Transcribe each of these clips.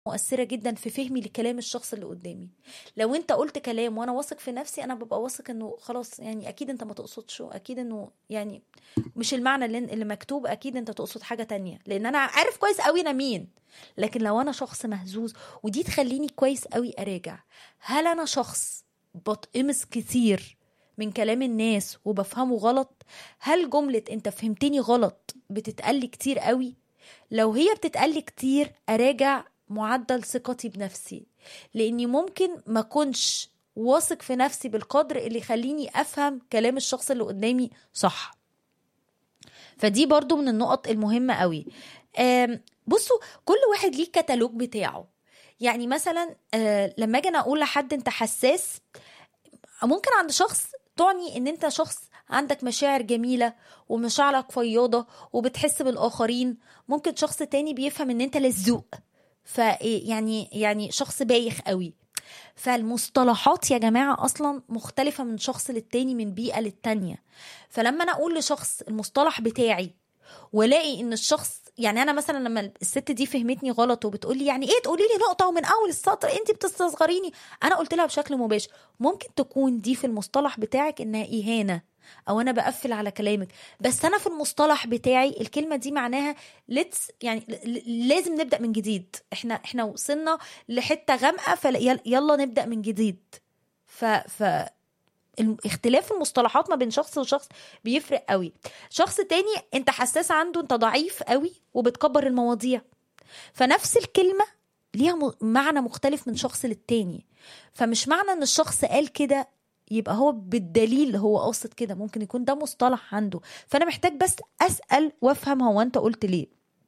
مؤثرة جدا في فهمي لكلام الشخص اللي قدامي لو انت قلت كلام وانا واثق في نفسي انا ببقى واثق انه خلاص يعني اكيد انت ما تقصدش اكيد انه يعني مش المعنى اللي, اللي مكتوب اكيد انت تقصد حاجة تانية لان انا عارف كويس قوي انا مين لكن لو انا شخص مهزوز ودي تخليني كويس قوي اراجع هل انا شخص بتقمص كتير من كلام الناس وبفهمه غلط هل جملة انت فهمتني غلط بتتقلي كتير قوي لو هي بتتقلي كتير اراجع معدل ثقتي بنفسي لاني ممكن ما اكونش واثق في نفسي بالقدر اللي يخليني افهم كلام الشخص اللي قدامي صح فدي برضو من النقط المهمة قوي آم، بصوا كل واحد ليه الكتالوج بتاعه يعني مثلا آه، لما اجي أنا اقول لحد انت حساس ممكن عند شخص تعني ان انت شخص عندك مشاعر جميلة ومشاعرك فياضة وبتحس بالآخرين ممكن شخص تاني بيفهم ان انت للذوق فيعني يعني شخص بايخ قوي فالمصطلحات يا جماعة أصلا مختلفة من شخص للتاني من بيئة للتانية فلما أنا أقول لشخص المصطلح بتاعي والاقي ان الشخص يعني انا مثلا لما الست دي فهمتني غلط وبتقولي يعني ايه تقولي لي نقطه ومن اول السطر انت بتستصغريني انا قلت لها بشكل مباشر ممكن تكون دي في المصطلح بتاعك انها اهانه او انا بقفل على كلامك بس انا في المصطلح بتاعي الكلمه دي معناها ليتس يعني ل- ل- لازم نبدا من جديد احنا احنا وصلنا لحته غامقه فيلا نبدا من جديد ف ف الم- اختلاف المصطلحات ما بين شخص وشخص بيفرق قوي شخص تاني انت حساس عنده انت ضعيف قوي وبتكبر المواضيع فنفس الكلمة ليها م- معنى مختلف من شخص للتاني فمش معنى ان الشخص قال كده يبقى هو بالدليل هو قاصد كده ممكن يكون ده مصطلح عنده فانا محتاج بس اسال وافهم هو انت قلت ليه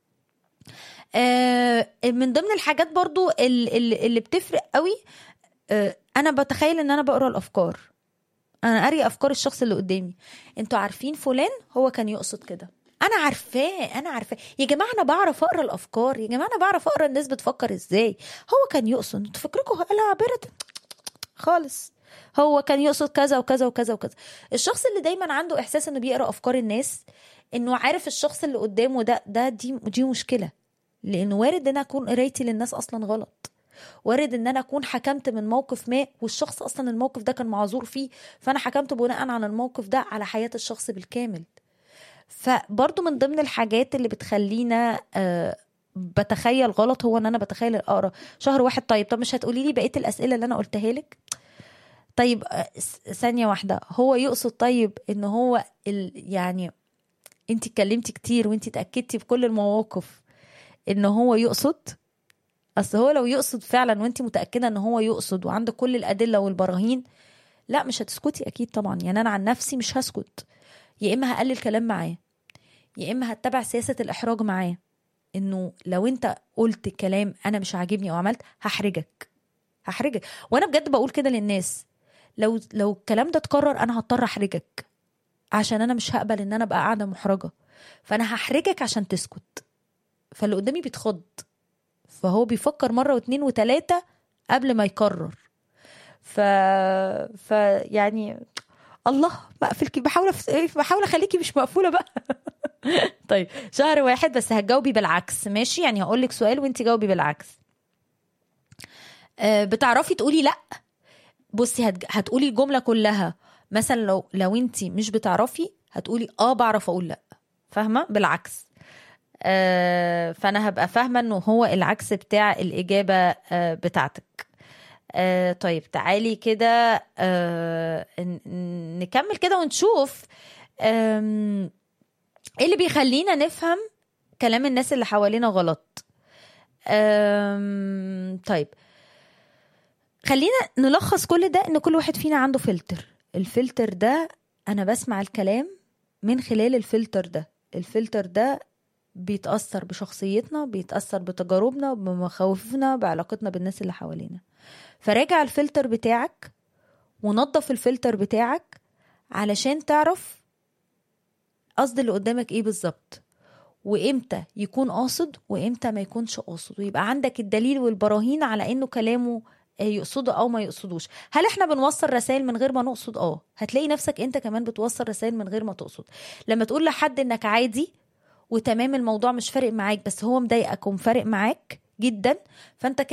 آه من ضمن الحاجات برضو ال- ال- اللي بتفرق قوي آه انا بتخيل ان انا بقرا الافكار انا قاري افكار الشخص اللي قدامي انتوا عارفين فلان هو كان يقصد كده انا عارفاه انا عارفاه يا جماعه انا بعرف اقرا الافكار يا جماعه انا بعرف اقرا الناس بتفكر ازاي هو كان يقصد انتوا فاكركم قالها عبره خالص هو كان يقصد كذا وكذا وكذا وكذا الشخص اللي دايما عنده احساس انه بيقرا افكار الناس انه عارف الشخص اللي قدامه ده ده دي دي مشكله لانه وارد ان انا اكون قرايتي للناس اصلا غلط وارد ان انا اكون حكمت من موقف ما والشخص اصلا الموقف ده كان معذور فيه فانا حكمت بناء على الموقف ده على حياه الشخص بالكامل فبرضو من ضمن الحاجات اللي بتخلينا آه بتخيل غلط هو ان انا بتخيل اقرا شهر واحد طيب طب مش هتقولي لي بقيه الاسئله اللي انا قلتها لك طيب آه، س- ثانيه واحده هو يقصد طيب ان هو ال يعني انت اتكلمتي كتير وانت اتاكدتي في كل المواقف ان هو يقصد اصل هو لو يقصد فعلا وانت متاكده ان هو يقصد وعندك كل الادله والبراهين لا مش هتسكتي اكيد طبعا يعني انا عن نفسي مش هسكت يا اما هقلل كلام معاه يا اما هتبع سياسه الاحراج معاه انه لو انت قلت كلام انا مش عاجبني او عملت هحرجك هحرجك وانا بجد بقول كده للناس لو لو الكلام ده اتكرر انا هضطر احرجك عشان انا مش هقبل ان انا ابقى قاعده محرجه فانا هحرجك عشان تسكت فاللي قدامي بيتخض فهو بيفكر مرة واتنين وتلاتة قبل ما يقرر ف... ف يعني الله بقفل بحاول أف... بحاول اخليكي مش مقفوله بقى طيب شهر واحد بس هتجاوبي بالعكس ماشي يعني هقول لك سؤال وانت جاوبي بالعكس أه بتعرفي تقولي لا بصي هتج... هتقولي الجمله كلها مثلا لو لو انت مش بتعرفي هتقولي اه بعرف اقول لا فاهمه بالعكس آه، فانا هبقى فاهمه انه هو العكس بتاع الاجابه آه، بتاعتك آه، طيب تعالي كده آه، ن- ن- نكمل كده ونشوف آم، ايه اللي بيخلينا نفهم كلام الناس اللي حوالينا غلط آم، طيب خلينا نلخص كل ده ان كل واحد فينا عنده فلتر الفلتر ده انا بسمع الكلام من خلال الفلتر ده الفلتر ده بيتأثر بشخصيتنا بيتأثر بتجاربنا بمخاوفنا بعلاقتنا بالناس اللي حوالينا فراجع الفلتر بتاعك ونظف الفلتر بتاعك علشان تعرف قصد اللي قدامك ايه بالظبط وامتى يكون قاصد وامتى ما يكونش قاصد ويبقى عندك الدليل والبراهين على انه كلامه آه، يقصده او ما يقصدوش هل احنا بنوصل رسائل من غير ما نقصد اه هتلاقي نفسك انت كمان بتوصل رسائل من غير ما تقصد لما تقول لحد انك عادي وتمام الموضوع مش فارق معاك بس هو مضايقك ومفارق معاك جدا فانت